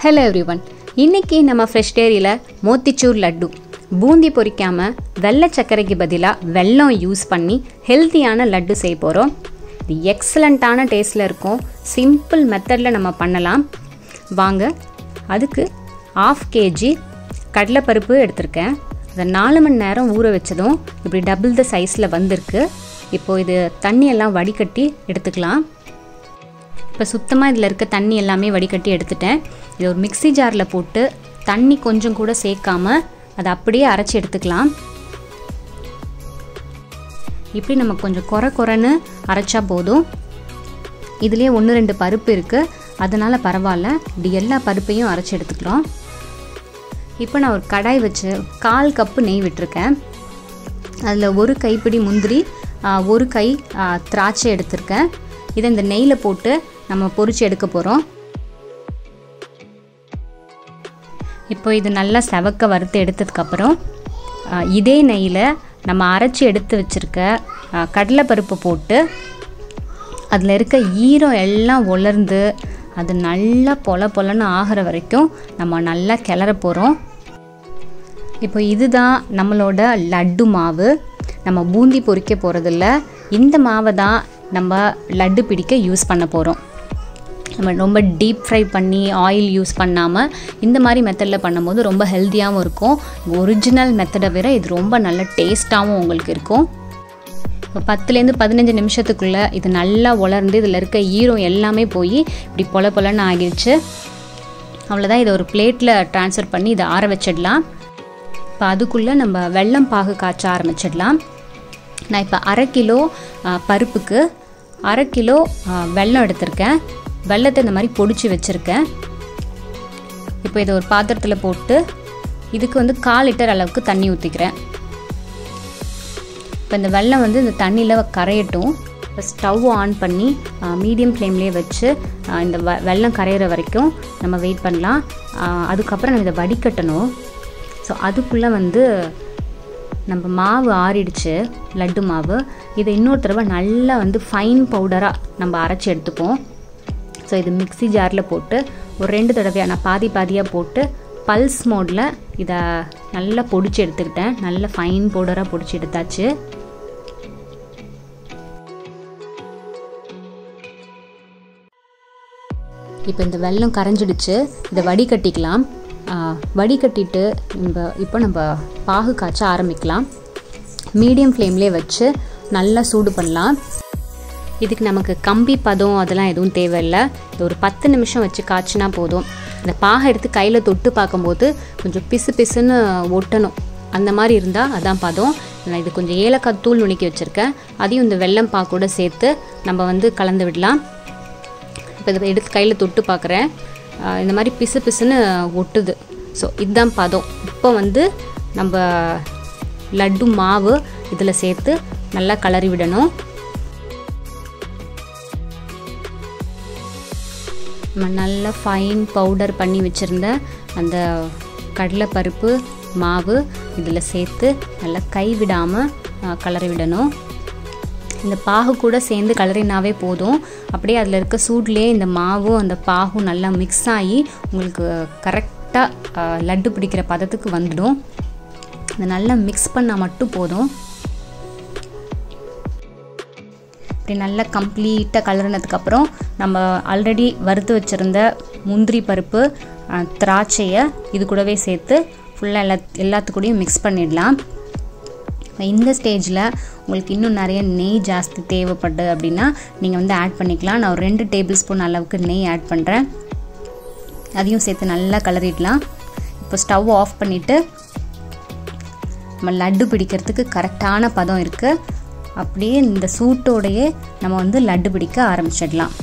hello everyone இன்னைக்கு நம்ம fresh டேரியில் மோத்திச்சூர் லட்டு பூந்தி பொரிக்காமல் வெள்ளை சர்க்கரைக்கு பதிலாக வெல்லம் யூஸ் பண்ணி ஹெல்த்தியான லட்டு செய்ய போகிறோம் இது எக்ஸலண்ட்டான டேஸ்ட்டில் இருக்கும் சிம்பிள் மெத்தடில் நம்ம பண்ணலாம் வாங்க அதுக்கு ஆஃப் கேஜி கடலைப்பருப்பு எடுத்திருக்கேன் அதை நாலு மணி நேரம் ஊற வச்சதும் இப்படி டபுள் த சைஸில் வந்திருக்கு இப்போது இது தண்ணியெல்லாம் வடிகட்டி எடுத்துக்கலாம் இப்போ சுத்தமாக இதில் இருக்க தண்ணி எல்லாமே வடிகட்டி எடுத்துட்டேன் இது ஒரு மிக்ஸி ஜாரில் போட்டு தண்ணி கொஞ்சம் கூட சேர்க்காம அதை அப்படியே அரைச்சி எடுத்துக்கலாம் இப்படி நம்ம கொஞ்சம் குறை குறைன்னு அரைச்சா போதும் இதுலேயே ஒன்று ரெண்டு பருப்பு இருக்குது அதனால் பரவாயில்ல இப்படி எல்லா பருப்பையும் அரைச்சி எடுத்துக்கிறோம் இப்போ நான் ஒரு கடாய் வச்சு கால் கப்பு நெய் விட்டுருக்கேன் அதில் ஒரு கைப்பிடி முந்திரி ஆ, ஒரு கை ஆ, திராட்சை எடுத்திருக்கேன் இதை இந்த நெய்யில் போட்டு நம்ம பொரிச்சு எடுக்க போகிறோம் இப்போ இது நல்லா செவக்க வறுத்து எடுத்ததுக்கப்புறம் ஆ, இதே நெய்யில் நம்ம அரைச்சி எடுத்து வச்சுருக்க கடலைப்பருப்பு போட்டு அதில் இருக்க ஈரம் எல்லாம் உலர்ந்து அது நல்லா பொல பொலன்னு ஆகிற வரைக்கும் நம்ம நல்லா கிளற போகிறோம் இப்போ இதுதான் நம்மளோட லட்டு மாவு நம்ம பூந்தி பொரிக்க போகிறதில்ல இந்த மாவை தான் நம்ம லட்டு பிடிக்க யூஸ் பண்ண போகிறோம் நம்ம ரொம்ப டீப் ஃப்ரை பண்ணி ஆயில் யூஸ் பண்ணாமல் இந்த மாதிரி மெத்தடில் பண்ணும்போது ரொம்ப ஹெல்த்தியாகவும் இருக்கும் ஒரிஜினல் மெத்தடை விட இது ரொம்ப நல்ல டேஸ்ட்டாகவும் உங்களுக்கு இருக்கும் இப்போ பத்துலேருந்து பதினஞ்சு நிமிஷத்துக்குள்ளே இது நல்லா உலர்ந்து இதில் இருக்க ஈரம் எல்லாமே போய் இப்படி பொல பொலன்னு ஆகிடுச்சு அவ்வளோதான் இதை ஒரு பிளேட்டில் ட்ரான்ஸ்ஃபர் பண்ணி இதை ஆற வச்சிடலாம் இப்போ அதுக்குள்ளே நம்ம வெல்லம் பாகு காய்ச்ச ஆரம்பிச்சிடலாம் நான் இப்போ அரை கிலோ ஆ, பருப்புக்கு அரை கிலோ ஆ, வெல்லம் எடுத்திருக்கேன் வெல்லத்தை இந்த மாதிரி பொடிச்சு வச்சுருக்கேன் இப்போ இதை ஒரு பாத்திரத்தில் போட்டு இதுக்கு வந்து கால் லிட்டர் அளவுக்கு தண்ணி ஊற்றிக்கிறேன் இப்போ இந்த வெல்லம் வந்து இந்த தண்ணியில் கரையட்டும் இப்போ ஸ்டவ் ஆன் பண்ணி மீடியம் ஃப்ளேம்லேயே வச்சு ஆ, இந்த வ வெல்லம் கரையிற வரைக்கும் நம்ம வெயிட் பண்ணலாம் ஆ, அதுக்கப்புறம் நம்ம இதை வடிகட்டணும் ஸோ அதுக்குள்ளே வந்து நம்ம மாவு ஆறிடுச்சு லட்டு மாவு இதை இன்னொரு தடவை நல்லா வந்து ஃபைன் பவுடராக நம்ம அரைச்சி எடுத்துப்போம் ஸோ இது மிக்ஸி ஜாரில் போட்டு ஒரு ரெண்டு தடவையாக நான் பாதி பாதியாக போட்டு பல்ஸ் மோடில் இதை நல்லா பொடிச்சு எடுத்துக்கிட்டேன் நல்ல ஃபைன் பவுடராக பொடிச்சு எடுத்தாச்சு இப்போ இந்த வெல்லம் கரைஞ்சிடுச்சு இதை வடிகட்டிக்கலாம் ஆ, வடிகட்டிட்டு நம்ம இப்போ நம்ம பாகு காய்ச்ச ஆரம்பிக்கலாம் மீடியம் ஃப்ளேம்லேயே வச்சு நல்லா சூடு பண்ணலாம் இதுக்கு நமக்கு கம்பி பதம் அதெல்லாம் எதுவும் தேவையில்லை இது ஒரு பத்து நிமிஷம் வச்சு காய்ச்சினா போதும் இந்த பாகை எடுத்து கையில் தொட்டு பார்க்கும்போது கொஞ்சம் பிசு பிசுன்னு ஒட்டணும் அந்த மாதிரி இருந்தால் அதான் பதம் நான் இது கொஞ்சம் ஏலக்காய் தூள் நுணுக்கி வச்சுருக்கேன் அதையும் இந்த வெல்லம் பாக்கூட சேர்த்து நம்ம வந்து கலந்து விடலாம் இப்போ இதை எடுத்து கையில் தொட்டு பார்க்குறேன் ஆஹ் இந்த மாதிரி பிசு பிசுன்னு ஒட்டுது ஸோ இதுதான் பதம் இப்போ வந்து நம்ம லட்டு மாவு இதில் சேர்த்து நல்லா கலரி விடணும் நம்ம நல்லா ஃபைன் பவுடர் பண்ணி வச்சுருந்த அந்த கடலைப்பருப்பு மாவு இதில் சேர்த்து நல்லா கை விடாமல் கலரி விடணும் இந்த பாகு கூட சேர்ந்து கலரினாவே போதும் அப்படியே அதில் இருக்க சூட்லேயே இந்த மாவும் அந்த பாகும் நல்லா மிக்ஸ் ஆகி உங்களுக்கு கரெக்டாக லட்டு பிடிக்கிற பதத்துக்கு வந்துடும் இதை நல்லா மிக்ஸ் பண்ணால் மட்டும் போதும் இப்படி நல்லா கம்ப்ளீட்டாக கலரினதுக்கப்புறம் நம்ம ஆல்ரெடி வறுத்து வச்சுருந்த முந்திரி பருப்பு அஹ், திராட்சையை இது கூடவே சேர்த்து ஃபுல்லாக எல்லா எல்லாத்துக்கூடயும் மிக்ஸ் பண்ணிடலாம் இப்போ இந்த ஸ்டேஜில் உங்களுக்கு இன்னும் நிறைய நெய் ஜாஸ்தி தேவைப்படுது அப்படின்னா நீங்கள் வந்து ஆட் பண்ணிக்கலாம் நான் ஒரு ரெண்டு டேபிள் ஸ்பூன் அளவுக்கு நெய் ஆட் பண்ணுறேன் அதையும் சேர்த்து நல்லா கலரிடலாம் இப்போ ஸ்டவ் ஆஃப் பண்ணிவிட்டு நம்ம லட்டு பிடிக்கிறதுக்கு கரெக்டான பதம் இருக்குது அப்படியே இந்த சூட்டோடையே நம்ம வந்து லட்டு பிடிக்க ஆரம்பிச்சிடலாம்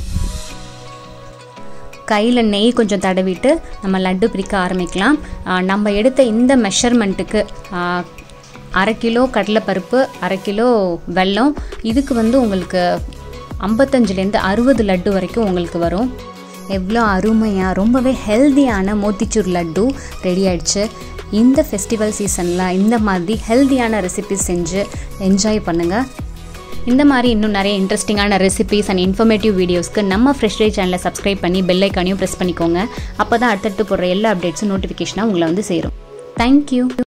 கையில் நெய் கொஞ்சம் தடவிட்டு நம்ம லட்டு பிடிக்க ஆரம்பிக்கலாம் ஆ, நம்ம எடுத்த இந்த மெஷர்மெண்ட்டுக்கு அரை கிலோ கடலைப்பருப்பு அரை கிலோ வெல்லம் இதுக்கு வந்து உங்களுக்கு ஐம்பத்தஞ்சுலேருந்து அறுபது லட்டு வரைக்கும் உங்களுக்கு வரும் எவ்வளோ அருமையாக ரொம்பவே ஹெல்தியான மோத்திச்சூர் லட்டு ரெடி ஆயிடுச்சு இந்த ஃபெஸ்டிவல் சீசனில் இந்த மாதிரி ஹெல்தியான ரெசிபிஸ் செஞ்சு என்ஜாய் பண்ணுங்கள் இந்த மாதிரி இன்னும் நிறைய இன்ட்ரெஸ்டிங்கான ரெசிபிஸ் அண்ட் இன்ஃபர்மேட்டிவ் வீடியோஸ்க்கு நம்ம ஃப்ரெஷ் டே சேனலை சப்ஸ்கிரைப் பண்ணி பெல் ஐக்கானையும் ப்ரெஸ் பண்ணிக்கோங்க அப்போ தான் அடுத்தடுத்து போடுற எல்லா அப்டேட்ஸும் நோட்டிஃபிகேஷனாக உங்களை வந்து சேரும் தேங்க்யூ